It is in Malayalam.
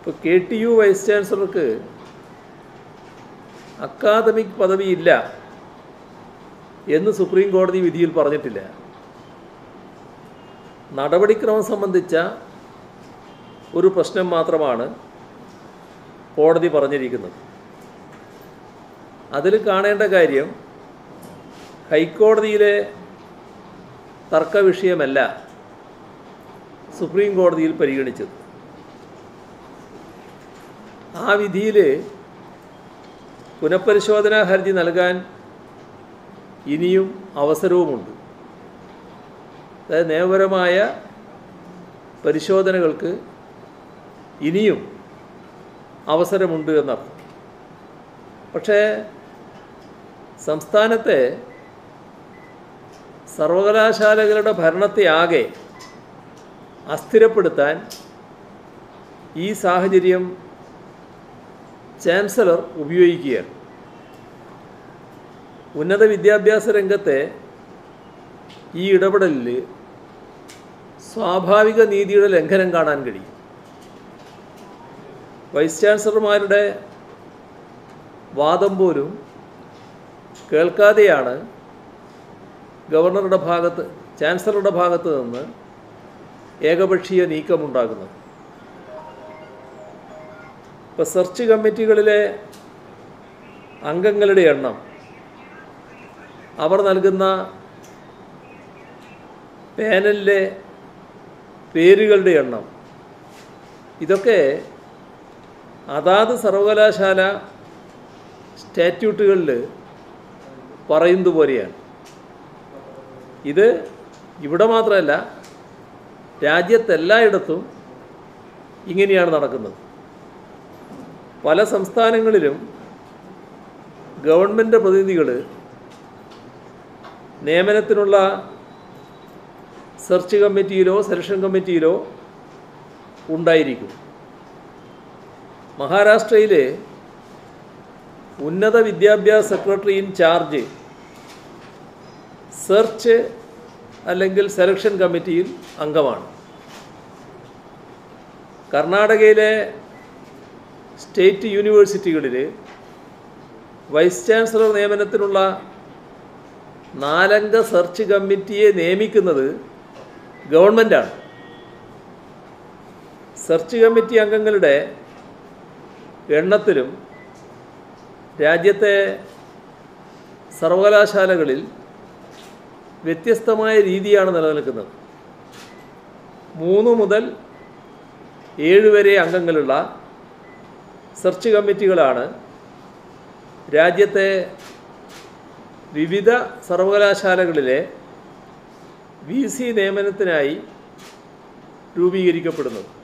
ഇപ്പോൾ കെ ടി യു വൈസ് ചാൻസലർക്ക് അക്കാദമിക് പദവിയില്ല എന്ന് സുപ്രീം കോടതി വിധിയിൽ പറഞ്ഞിട്ടില്ല നടപടിക്രമം സംബന്ധിച്ച ഒരു പ്രശ്നം മാത്രമാണ് കോടതി പറഞ്ഞിരിക്കുന്നത് അതിൽ കാണേണ്ട കാര്യം ഹൈക്കോടതിയിലെ തർക്ക വിഷയമല്ല സുപ്രീം കോടതിയിൽ പരിഗണിച്ചത് ആ വിധിയിൽ പുനഃപരിശോധനാ ഹർജി നൽകാൻ ഇനിയും അവസരവുമുണ്ട് അതായത് നിയമപരമായ പരിശോധനകൾക്ക് ഇനിയും അവസരമുണ്ട് എന്നർത്ഥം പക്ഷേ സംസ്ഥാനത്തെ സർവകലാശാലകളുടെ ഭരണത്തെ ആകെ അസ്ഥിരപ്പെടുത്താൻ ഈ സാഹചര്യം ചാൻസലർ ഉപയോഗിക്കുകയാണ് ഉന്നത വിദ്യാഭ്യാസ രംഗത്തെ ഈ ഇടപെടലിൽ സ്വാഭാവിക നീതിയുടെ ലംഘനം കാണാൻ കഴിയും വൈസ് ചാൻസലർമാരുടെ വാദം പോലും കേൾക്കാതെയാണ് ഗവർണറുടെ ഭാഗത്ത് ചാൻസലറുടെ ഭാഗത്ത് നിന്ന് ഏകപക്ഷീയ നീക്കമുണ്ടാകുന്നത് ഇപ്പോൾ സെർച്ച് കമ്മിറ്റികളിലെ അംഗങ്ങളുടെ എണ്ണം അവർ നൽകുന്ന പാനലിലെ പേരുകളുടെ എണ്ണം ഇതൊക്കെ അതാത് സർവകലാശാല സ്റ്റാറ്റ്യൂട്ടുകളിൽ പറയുന്നത് പോലെയാണ് ഇത് ഇവിടെ മാത്രമല്ല രാജ്യത്തെല്ലായിടത്തും ഇങ്ങനെയാണ് നടക്കുന്നത് പല സംസ്ഥാനങ്ങളിലും ഗവൺമെൻറ് പ്രതിനിധികൾ നിയമനത്തിനുള്ള സെർച്ച് കമ്മിറ്റിയിലോ സെലക്ഷൻ കമ്മിറ്റിയിലോ ഉണ്ടായിരിക്കും മഹാരാഷ്ട്രയിലെ ഉന്നത വിദ്യാഭ്യാസ സെക്രട്ടറി ഇൻ ചാർജ് സെർച്ച് അല്ലെങ്കിൽ സെലക്ഷൻ കമ്മിറ്റിയിൽ അംഗമാണ് കർണാടകയിലെ സ്റ്റേറ്റ് യൂണിവേഴ്സിറ്റികളിൽ വൈസ് ചാൻസലർ നിയമനത്തിനുള്ള നാലംഗ സെർച്ച് കമ്മിറ്റിയെ നിയമിക്കുന്നത് ഗവൺമെൻറ്റാണ് സെർച്ച് കമ്മിറ്റി അംഗങ്ങളുടെ എണ്ണത്തിലും രാജ്യത്തെ സർവകലാശാലകളിൽ വ്യത്യസ്തമായ രീതിയാണ് നിലനിൽക്കുന്നത് മൂന്ന് മുതൽ ഏഴ് വരെ അംഗങ്ങളുള്ള സെർച്ച് കമ്മിറ്റികളാണ് രാജ്യത്തെ വിവിധ സർവകലാശാലകളിലെ വി സി നിയമനത്തിനായി രൂപീകരിക്കപ്പെടുന്നത്